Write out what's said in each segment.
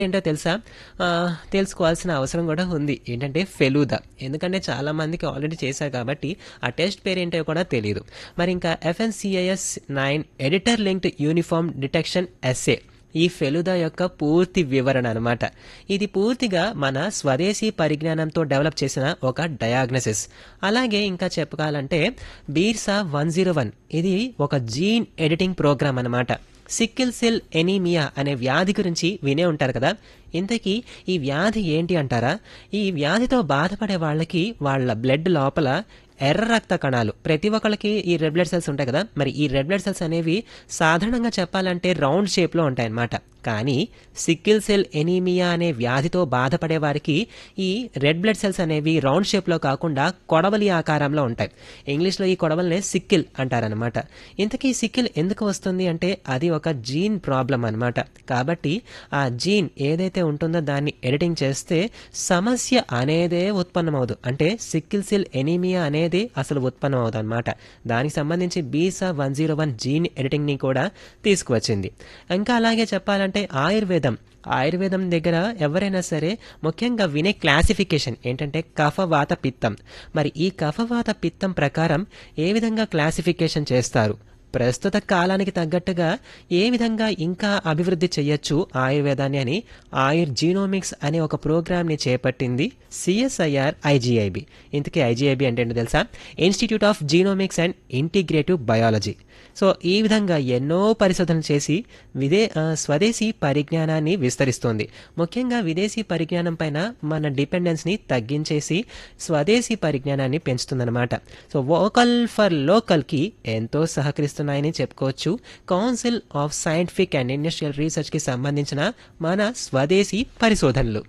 ఏంటో తెలుసా ఆ, తెలుసుకోవాల్సిన అవసరం కూడా ఉంది ఏంటంటే ఫెలూదా ఎందుకంటే చాలా మందికి ఆల్రెడీ చేశారు కాబట్టి ఆ టెస్ట్ పేరు ఏంటో కూడా తెలియదు మరి ఇంకా FnCas nine editor linked uniform detection assay ఈ ఫెలుదా యొక్క పూర్తి వివరణ అనమాట ఇది పూర్తిగా మన స్వదేశీ పరిజ్ఞానంతో డెవలప్ చేసిన ఒక డయాగ్నసిస్ అలాగే ఇంకా చెప్పాలంటే బీర్సా వన్ జీరో వన్ ఇది ఒక జీన్ ఎడిటింగ్ ప్రోగ్రామ్ అనమాట సిక్కిల్ సెల్ ఎనీమియా అనే వ్యాధి గురించి వినే ఉంటారు కదా ఇంతకీ ఈ వ్యాధి ఏంటి అంటారా ఈ వ్యాధితో బాధపడే వాళ్ళకి వాళ్ళ బ్లడ్ లోపల ఎర్ర రక్త కణాలు ప్రతి ఒక్కళ్ళకి ఈ రెడ్ బ్లడ్ సెల్స్ ఉంటాయి కదా మరి ఈ రెడ్ బ్లడ్ సెల్స్ అనేవి సాధారణంగా చెప్పాలంటే రౌండ్ షేప్లో ఉంటాయన్నమాట కానీ సిక్కిల్ సెల్ ఎనీమియా అనే వ్యాధితో బాధపడే వారికి ఈ రెడ్ బ్లడ్ సెల్స్ అనేవి రౌండ్ షేప్లో కాకుండా కొడవలి ఆకారంలో ఉంటాయి ఇంగ్లీష్లో ఈ కొడవలనే సిక్కిల్ అంటారనమాట ఇంతకీ సిక్కిల్ ఎందుకు వస్తుంది అంటే అది ఒక జీన్ ప్రాబ్లం అనమాట కాబట్టి ఆ జీన్ ఏదైతే ఉంటుందో దాన్ని ఎడిటింగ్ చేస్తే సమస్య అనేదే ఉత్పన్నమవుదు అంటే సిక్కిల్ సెల్ ఎనీమియా అనేది అసలు ఉత్పన్నమవుదు అనమాట దానికి సంబంధించి BIRSA one zero one gene ఎడిటింగ్ని కూడా తీసుకువచ్చింది ఇంకా అలాగే చెప్పాలంటే ఆయుర్వేదం ఆయుర్వేదం దగ్గర ఎవరైనా సరే ముఖ్యంగా వినే క్లాసిఫికేషన్ ఏంటంటే కఫవాత పిత్తం మరి ఈ కఫవాత పిత్తం ప్రకారం ఏ విధంగా క్లాసిఫికేషన్ చేస్తారు ప్రస్తుత కాలానికి తగ్గట్టుగా ఏ విధంగా ఇంకా అభివృద్ధి చేయొచ్చు ఆయుర్వేదాన్ని అని ఆయుర్ జీనోమిక్స్ అనే ఒక ప్రోగ్రామ్ని చేపట్టింది సిఎస్ఐఆర్ ఐజీఐబి ఇంతకీ ఐజీఐబి అంటే ఏంటో తెలుసా institute of genomics and integrative biology so ఈ విధంగా ఎన్నో పరిశోధనలు చేసి విదే ఆ, స్వదేశీ పరిజ్ఞానాన్ని విస్తరిస్తోంది ముఖ్యంగా విదేశీ పరిజ్ఞానం పైన మన డిపెండెన్స్ని తగ్గించేసి స్వదేశీ పరిజ్ఞానాన్ని పెంచుతుందన్నమాట సో వోకల్ ఫర్ లోకల్కి ఎంతో సహకరిస్తున్నాయని చెప్పుకోవచ్చు council of scientific and industrial రీసెర్చ్కి సంబంధించిన మన స్వదేశీ పరిశోధనలు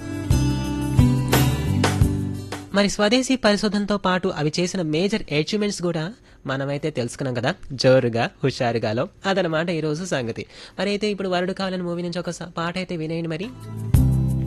మరి స్వదేశీ పరిశోధనతో పాటు అవి చేసిన మేజర్ అచీవ్మెంట్స్ కూడా మనమైతే తెలుసుకున్నాం కదా జోరుగా హుషారుగాలో అదనమాట ఈరోజు సంగతి మరి అయితే ఇప్పుడు వరుడు కావాలని మూవీ నుంచి ఒక స- పాట అయితే వినేయండి మరి